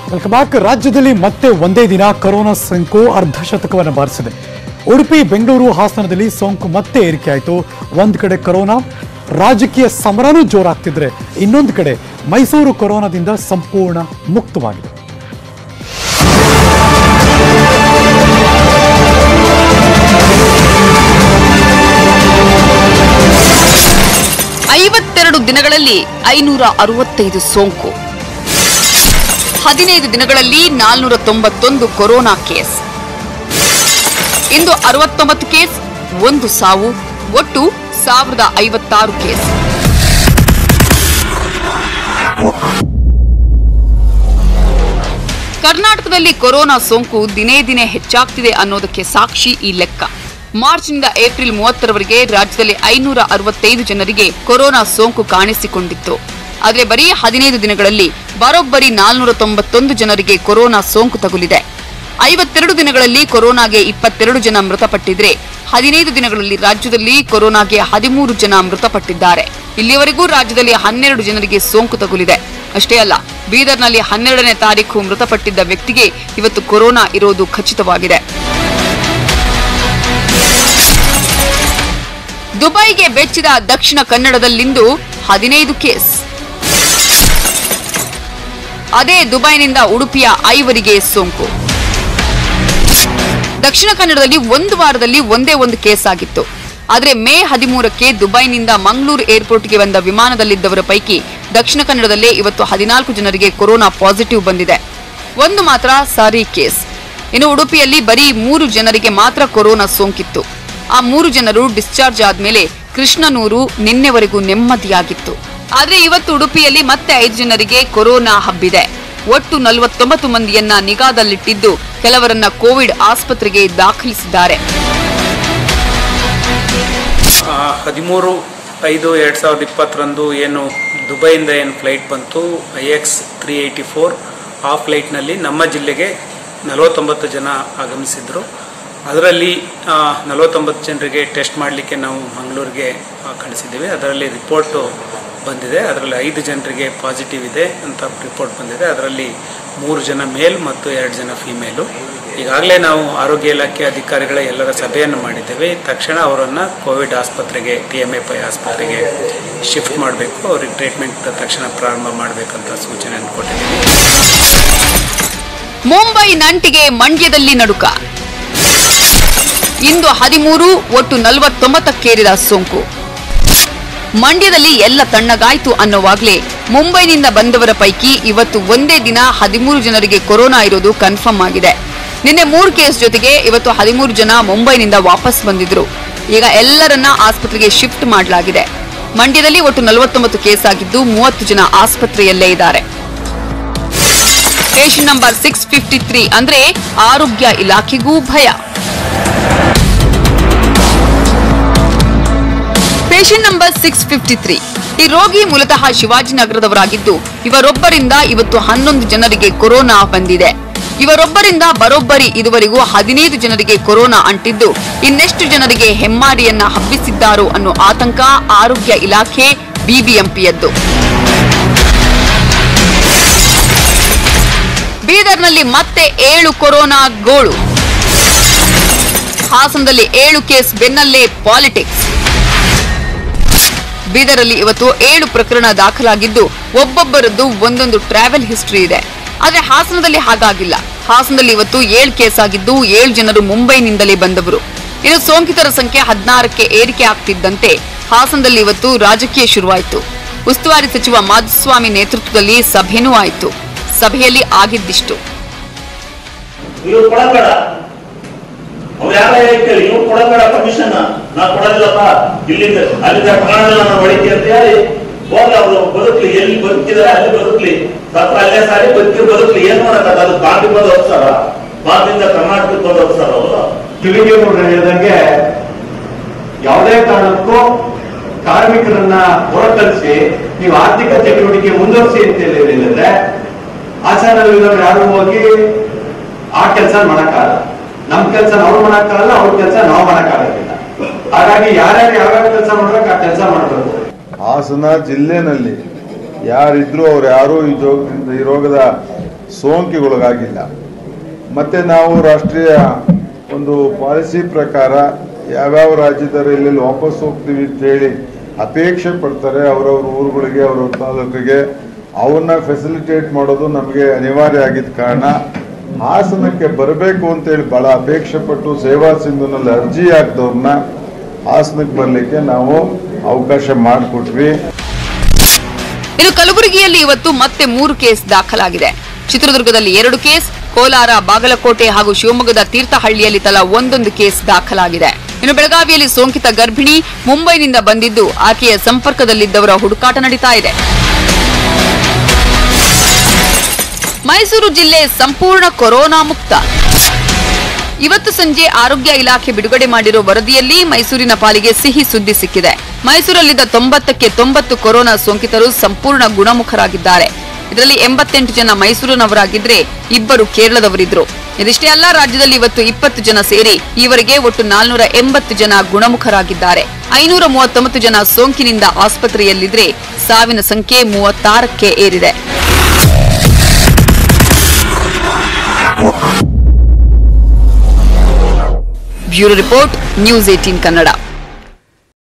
welcome back ರಾಜ್ಯದಲ್ಲಿ ಮತ್ತೆ ಒಂದೇ ದಿನ ಕೊರೋನಾ ಸೋಂಕು ಅರ್ಧ ಶತಕವನ್ನು ಬಾರಿಸಿದೆ ಉಡುಪಿ ಬೆಂಗಳೂರು ಹಾಸನದಲ್ಲಿ ಸೋಂಕು ಮತ್ತೆ ಏರಿಕೆಯಾಯಿತು ಒಂದ್ ಕಡೆ ಕೊರೋನಾ ರಾಜಕೀಯ ಸಮರನೂ ಜೋರಾಗ್ತಿದ್ರೆ ಇನ್ನೊಂದು ಕಡೆ ಮೈಸೂರು ಕೊರೋನಾದಿಂದ ಸಂಪೂರ್ಣ ಮುಕ್ತವಾಗಿದೆ ಐವತ್ತೆರಡು ದಿನಗಳಲ್ಲಿ ಐನೂರ ಅರವತ್ತೈದು ಸೋಂಕು ಹದಿನೈದು ದಿನಗಳಲ್ಲಿ ನಾಲ್ನೂರ ತೊಂಬತ್ತೊಂದು ಕೊರೋನಾ ಕೇಸ್ ಇಂದು ಅರವತ್ತೊಂಬತ್ತು ಕೇಸ್ ಒಂದು ಸಾವು ಒಟ್ಟು ಸಾವಿರದ ಐವತ್ತಾರು ಕೇಸ್ ಕರ್ನಾಟಕದಲ್ಲಿ ಕೊರೋನಾ ಸೋಂಕು ದಿನೇ ದಿನೇ ಹೆಚ್ಚಾಗ್ತಿದೆ ಅನ್ನೋದಕ್ಕೆ ಸಾಕ್ಷಿ ಈ ಲೆಕ್ಕ ಮಾರ್ಚ್ನಿಂದ ಏಪ್ರಿಲ್ ಮೂವತ್ತರವರೆಗೆ ರಾಜ್ಯದಲ್ಲಿ ಐನೂರ ಅರವತ್ತೈದು ಜನರಿಗೆ ಕೊರೋನಾ ಸೋಂಕು ಕಾಣಿಸಿಕೊಂಡಿತ್ತು ಆದರೆ ಬರೀ ಹದಿನೈದು ದಿನಗಳಲ್ಲಿ ಬರೋಬ್ಬರಿ ನಾಲ್ನೂರ ತೊಂಬತ್ತೊಂದು ಜನರಿಗೆ ಕೊರೋನಾ ಸೋಂಕು ತಗುಲಿದೆ ಐವತ್ತೆರಡು ದಿನಗಳಲ್ಲಿ ಕೊರೋನಾಗೆ ಇಪ್ಪತ್ತೆರಡು ಜನ ಮೃತಪಟ್ಟಿದ್ರೆ ಹದಿನೈದು ದಿನಗಳಲ್ಲಿ ರಾಜ್ಯದಲ್ಲಿ ಕೊರೋನಾಗೆ ಹದಿಮೂರು ಜನ ಮೃತಪಟ್ಟಿದ್ದಾರೆ ಇಲ್ಲಿಯವರೆಗೂ ರಾಜ್ಯದಲ್ಲಿ ಹನ್ನೆರಡು ಜನರಿಗೆ ಸೋಂಕು ತಗುಲಿದೆ ಅಷ್ಟೇ ಅಲ್ಲ ಬೀದರ್ನಲ್ಲಿ ಹನ್ನೆರಡನೇ ತಾರೀಕು ಮೃತಪಟ್ಟಿದ್ದ ವ್ಯಕ್ತಿಗೆ ಇವತ್ತು ಕೊರೋನಾ ಇರೋದು ಖಚಿತವಾಗಿದೆ ದುಬೈಗೆ ಬೆಚ್ಚಿದ ದಕ್ಷಿಣ ಕನ್ನಡದಲ್ಲಿಂದು ಹದಿನೈದು ಕೇಸ್ ಅದೇ ದುಬೈನಿಂದ ಉಡುಪಿಯ ಐವರಿಗೆ ಸೋಂಕು ದಕ್ಷಿಣ ಕನ್ನಡದಲ್ಲಿ ಒಂದು ವಾರದಲ್ಲಿ ಒಂದೇ ಒಂದು ಕೇಸ್ ಆಗಿತ್ತು ಆದರೆ ಮೇ ಹದಿಮೂರಕ್ಕೆ ದುಬೈನಿಂದ ಮಂಗಳೂರು ಏರ್ಪೋರ್ಟ್ಗೆ ಬಂದ ವಿಮಾನದಲ್ಲಿದ್ದವರ ಪೈಕಿ ದಕ್ಷಿಣ ಕನ್ನಡದಲ್ಲೇ ಇವತ್ತು ಹದಿನಾಲ್ಕು ಜನರಿಗೆ ಕೊರೋನಾ ಪಾಸಿಟಿವ್ ಬಂದಿದೆ ಒಂದು ಮಾತ್ರ ಸಾರಿ ಕೇಸ್ ಇನ್ನು ಉಡುಪಿಯಲ್ಲಿ ಬರೀ ಮೂರು ಜನರಿಗೆ ಮಾತ್ರ ಕೊರೋನಾ ಸೋಂಕಿತ್ತು ಆ ಮೂರು ಜನರು ಡಿಸ್ಚಾರ್ಜ್ ಆದ್ಮೇಲೆ ಕೃಷ್ಣನೂರು ನಿನ್ನೆವರೆಗೂ ನೆಮ್ಮದಿಯಾಗಿತ್ತು ಆದ್ರೆ ಇವತ್ತು ಉಡುಪಿಯಲ್ಲಿ ಮತ್ತೆ ಐದು ಜನರಿಗೆ ಕೊರೋನಾ ಹಬ್ಬಿದೆ ಒಟ್ಟು ನಲವತ್ತೊಂಬತ್ತು ಮಂದಿಯನ್ನ ನಿಗಾದಲ್ಲಿಟ್ಟಿದ್ದು ಕೆಲವರನ್ನ ಕೋವಿಡ್ ಆಸ್ಪತ್ರೆಗೆ ದಾಖಲಿಸಿದ್ದಾರೆ ಆ, ಹದಿಮೂರು ಐದು ಎರಡು ಸಾವಿರದ ಇಪ್ಪತ್ತರಂದು ಏನು ದುಬೈಯಿಂದ ಏನು ಫ್ಲೈಟ್ ಬಂತು I X three eighty four ಆ ಫ್ಲೈಟ್ನಲ್ಲಿ ನಮ್ಮ ಜಿಲ್ಲೆಗೆ ನಲವತ್ತೊಂಬತ್ತು ಜನ ಆಗಮಿಸಿದ್ರು ಅದರಲ್ಲಿ ನಲವತ್ತೊಂಬತ್ತು ಜನರಿಗೆ ಟೆಸ್ಟ್ ಮಾಡಲಿಕ್ಕೆ ನಾವು ಮಂಗಳೂರಿಗೆ ಆ, ಕಳಿಸಿದ್ದೀವಿ ಅದರಲ್ಲಿ ರಿಪೋರ್ಟು ಬಂದಿದೆ ಅದರಲ್ಲಿ ಐದು ಜನರಿಗೆ ಪಾಸಿಟಿವ್ ಇದೆ ಅಂತ ರಿಪೋರ್ಟ್ ಬಂದಿದೆ ಅದರಲ್ಲಿ ಮೂರು ಜನ ಮೇಲ್ ಮತ್ತು ಎರಡು ಜನ ಫಿಮೇಲು ಈಗಾಗಲೇ ನಾವು ಆರೋಗ್ಯ ಇಲಾಖೆ ಅಧಿಕಾರಿಗಳ ಎಲ್ಲರ ಸಭೆಯನ್ನು ಮಾಡಿದ್ದೇವೆ ತಕ್ಷಣ ಅವರನ್ನು ಕೋವಿಡ್ ಆಸ್ಪತ್ರೆಗೆ ಟಿ ಎಮ್ ಎ ಪೈ ಆಸ್ಪತ್ರೆಗೆ ಶಿಫ್ಟ್ ಮಾಡಬೇಕು ಅವ್ರಿಗೆ ಟ್ರೀಟ್ಮೆಂಟ್ ತಕ್ಷಣ ಪ್ರಾರಂಭ ಮಾಡಬೇಕಂತ ಸೂಚನೆಯನ್ನು ಕೊಟ್ಟಿದ್ದೀವಿ ಮುಂಬೈ ನಂಟಿಗೆ ಮಂಡ್ಯದಲ್ಲಿ ನಡುಕ ಇಂದು ಹದಿಮೂರು ಒಟ್ಟು ನಲವತ್ತೊಂಬತ್ತಕ್ಕೇರಿದ ಸೋಂಕು ಮಂಡ್ಯದಲ್ಲಿ ಎಲ್ಲ ತಣ್ಣಗಾಯ್ತು ಅನ್ನೋವಾಗ್ಲೇ ಮುಂಬೈನಿಂದ ಬಂದವರ ಪೈಕಿ ಇವತ್ತು ಒಂದೇ ದಿನ ಹದಿಮೂರು ಜನರಿಗೆ ಕೊರೋನಾ ಇರೋದು ಕನ್ಫರ್ಮ್ ಆಗಿದೆ ನಿನ್ನೆ ಮೂರು ಕೇಸ್ ಜೊತೆಗೆ ಇವತ್ತು ಹದಿಮೂರು ಜನ ಮುಂಬೈನಿಂದ ವಾಪಸ್ ಬಂದಿದ್ರು ಈಗ ಎಲ್ಲರನ್ನ ಆಸ್ಪತ್ರೆಗೆ ಶಿಫ್ಟ್ ಮಾಡಲಾಗಿದೆ ಮಂಡ್ಯದಲ್ಲಿ ಒಟ್ಟು ನಲವತ್ತೊಂಬತ್ತು ಕೇಸ್ ಆಗಿದ್ದು ಮೂವತ್ತು ಜನ ಆಸ್ಪತ್ರೆಯಲ್ಲೇ ಇದ್ದಾರೆ patient number six fifty three ಅಂದ್ರೆ ಆರೋಗ್ಯ ಇಲಾಖೆಗೂ ಭಯ patient number six fifty three ಈ ರೋಗಿ ಮೂಲತಃ ಶಿವಾಜಿನಗರದವರಾಗಿದ್ದು ಇವರೊಬ್ಬರಿಂದ ಇವತ್ತು ಹನ್ನೊಂದು ಜನರಿಗೆ ಕೊರೋನಾ ಬಂದಿದೆ ಇವರೊಬ್ಬರಿಂದ ಬರೋಬ್ಬರಿ ಇದುವರೆಗೂ ಹದಿನೈದು ಜನರಿಗೆ ಕೊರೋನಾ ಅಂಟಿದ್ದು ಇನ್ನೆಷ್ಟು ಜನರಿಗೆ ಹೆಮ್ಮಾರಿಯನ್ನ ಹಬ್ಬಿಸಿದ್ದಾರೋ ಅನ್ನೋ ಆತಂಕ ಆರೋಗ್ಯ ಇಲಾಖೆ ಬಿಬಿಎಂಪಿಯದ್ದು ಬೀದರ್ನಲ್ಲಿ ಮತ್ತೆ ಏಳು ಕೊರೋನಾ ಗೋಳು ಹಾಸನದಲ್ಲಿ ಏಳು ಕೇಸ್ ಬೆನ್ನಲ್ಲೇ ಪಾಲಿಟಿಕ್ಸ್ ಬೀದರಲ್ಲಿ ಇವತ್ತು ಏಳು ಪ್ರಕರಣ ದಾಖಲಾಗಿದ್ದು ಒಬ್ಬೊಬ್ಬರದ್ದು ಒಂದೊಂದು ಟ್ರಾವೆಲ್ ಹಿಸ್ಟರಿ ಇದೆ ಆದ್ರೆ ಹಾಸನದಲ್ಲಿ ಹಾಗಾಗಿಲ್ಲ ಹಾಸನದಲ್ಲಿ ಇವತ್ತು ಏಳು ಕೇಸ್ ಆಗಿದ್ದು ಏಳು ಜನರು ಮುಂಬೈನಿಂದಲೇ ಬಂದವರು ಇನ್ನು ಸೋಂಕಿತರ ಸಂಖ್ಯೆ ಹದಿನಾರಕ್ಕೆ ಏರಿಕೆ ಆಗ್ತಿದ್ದಂತೆ ಹಾಸನದಲ್ಲಿ ಇವತ್ತು ರಾಜಕೀಯ ಶುರುವಾಯಿತು ಉಸ್ತುವಾರಿ ಸಚಿವ ಮಾಧುಸ್ವಾಮಿ ನೇತೃತ್ವದಲ್ಲಿ ಸಭೆನೂ ಆಯಿತು ಸಭೆಯಲ್ಲಿ ಆಗಿದ್ದಿಷ್ಟು ಇವ್ರು ಕೊಡಬೇಡ ಅವ್ರು ಯಾರ ಕೇಳಿ ಇವ್ರು ಕೊಡಬೇಡ ಕಮಿಷನ್ ನಾ ಕೊಡೋದಿಲ್ಲಪ್ಪ ಇಲ್ಲಿಂದ ಅಲ್ಲಿಂದ ಪ್ರಾಣನ ನಾನು ಹೊಡಿತಿ ಅಂತ ಹೇಳಿ ಹೋಗಿ ಅವರು ಬದುಕ್ಲಿ ಎಲ್ಲಿ ಬದುಕಿದಾರೆ ಅಲ್ಲಿ ಬದುಕ್ಲಿ ಸ್ವಲ್ಪ ಅಲ್ಲೇ ಸಾರಿ ಬದುಕಿ ಬದುಕ್ಲಿ ಏನ್ ಮಾಡಕ್ಕಾಗ ಅದು ಬಾಂಬಿ ಬಂದು ಹೋಗ್ತಾರ ಬಾಂಬಿಂದ ಕರ್ನಾಟಕಕ್ಕೆ ಬಂದು ಹೋಗ್ತಾರ ಅವರು ಕಿವಿಗೆ ಹೇಳಿದಂಗೆ ಯಾವುದೇ ಕಾರಣಕ್ಕೂ ಕಾರ್ಮಿಕರನ್ನ ಹೊರತರಿಸಿ ನೀವು ಆರ್ಥಿಕ ಚಟುವಟಿಕೆ ಮುಂದುವರಿಸಿ ಅಂತ ಹೇಳಿದ್ರೆ ಆಚಾರವಿಲ್ಲವ್ರು ಯಾರು ಹೋಗಿ ಆ ಕೆಲಸ ಮಾಡಕ್ಕಾಗಲ್ಲ ನಮ್ ಕೆಲಸ ನಾವು ಮಾಡಕ್ಕಾಗಲ್ಲ ಅವ್ರ ಕೆಲಸ ನಾವು ಮಾಡಕ್ಕಾಗಕ್ಕಿಲ್ಲ ಹಾಗಾಗಿ ಯಾರ್ಯಾರು ಯಾವ್ಯಾವ ಕೆಲಸ ಮಾಡ್ಬೇಕು ಆ ಕೆಲಸ ಮಾಡ್ಬೇಕು ಹಾಸನ ಜಿಲ್ಲೆನಲ್ಲಿ ಯಾರಿದ್ರು ಅವ್ರು ಯಾರು ಈ ಜೋ- ಈ ರೋಗದ ಸೋಂಕಿಗೊಳಗಾಗಿಲ್ಲ ಮತ್ತು ನಾವು ರಾಷ್ಟ್ರೀಯ ಒಂದು ಪಾಲಿಸಿ ಪ್ರಕಾರ ಯಾವ್ಯಾವ ರಾಜ್ಯದವರು ಎಲ್ಲೆಲ್ಲಿ ವಾಪಸ್ ಹೋಗ್ತೀವಿ ಅಂತೇಳಿ ಅಪೇಕ್ಷೆ ಪಡ್ತಾರೆ ಅವರವ್ರ ಊರುಗಳಿಗೆ ಅವ್ರವ್ರ ತಾಲೂಕಿಗೆ ಅವನ್ನ ಫೆಸಿಲಿಟೇಟ್ ಮಾಡೋದು ನಮಗೆ ಅನಿವಾರ್ಯ ಆಗಿದ್ದ ಕಾರಣ ಹಾಸನಕ್ಕೆ ಬರಬೇಕು ಅಂತೇಳಿ ಭಾಳ ಅಪೇಕ್ಷೆ ಪಟ್ಟು ಸೇವಾ ಸಿಂಧುನಲ್ಲಿ ಅರ್ಜಿ ಹಾಕಿದವ್ರನ್ನ ಹಾಸನಕ್ಕೆ ಬರಲಿಕ್ಕೆ ನಾವು ಅವಕಾಶ ಮಾಡಿಕೊಟ್ವಿ ಇನ್ನು ಕಲಬುರಗಿಯಲ್ಲಿ ಇವತ್ತು ಮತ್ತೆ ಮೂರು ಕೇಸ್ ದಾಖಲಾಗಿದೆ ಚಿತ್ರದುರ್ಗದಲ್ಲಿ ಎರಡು ಕೇಸ್ ಕೋಲಾರ ಬಾಗಲಕೋಟೆ ಹಾಗೂ ಶಿವಮೊಗ್ಗದ ತೀರ್ಥಹಳ್ಳಿಯಲ್ಲಿ ತಲಾ ಒಂದೊಂದು ಕೇಸ್ ದಾಖಲಾಗಿದೆ ಇನ್ನು ಬೆಳಗಾವಿಯಲ್ಲಿ ಸೋಂಕಿತ ಗರ್ಭಿಣಿ ಮುಂಬೈನಿಂದ ಬಂದಿದ್ದು ಆಕೆಯ ಸಂಪರ್ಕದಲ್ಲಿದ್ದವರ ಹುಡುಕಾಟ ನಡೀತಾ ಇದೆ ಮೈಸೂರು ಜಿಲ್ಲೆ ಸಂಪೂರ್ಣ ಕೊರೋನಾ ಮುಕ್ತ ಇವತ್ತು ಸಂಜೆ ಆರೋಗ್ಯ ಇಲಾಖೆ ಬಿಡುಗಡೆ ಮಾಡಿರೋ ವರದಿಯಲ್ಲಿ ಮೈಸೂರಿನ ಪಾಲಿಗೆ ಸಿಹಿ ಸುದ್ದಿ ಸಿಕ್ಕಿದೆ ಮೈಸೂರಲ್ಲಿದ್ದ ತೊಂಬತ್ತಕ್ಕೆ ತೊಂಬತ್ತು ಕೊರೋನಾ ಸೋಂಕಿತರು ಸಂಪೂರ್ಣ ಗುಣಮುಖರಾಗಿದ್ದಾರೆ ಇದರಲ್ಲಿ ಎಂಬತ್ತೆಂಟು ಜನ ಮೈಸೂರಿನವರಾಗಿದ್ರೆ ಇಬ್ಬರು ಕೇರಳದವರಿದ್ರು ಇದಿಷ್ಟೇ ಅಲ್ಲ ರಾಜ್ಯದಲ್ಲಿ ಇವತ್ತು ಇಪ್ಪತ್ತು ಜನ ಸೇರಿ ಈವರೆಗೆ ಒಟ್ಟು ನಾಲ್ನೂರ ಎಂಬತ್ತು ಜನ ಗುಣಮುಖರಾಗಿದ್ದಾರೆ ಐನೂರ ಮೂವತ್ತೊಂಬತ್ತು ಜನ ಸೋಂಕಿನಿಂದ ಆಸ್ಪತ್ರೆಯಲ್ಲಿದ್ರೆ ಸಾವಿನ ಸಂಖ್ಯೆ ಮೂವತ್ತಾರಕ್ಕೆ ಏರಿದೆ bureau report news eighteen Kannada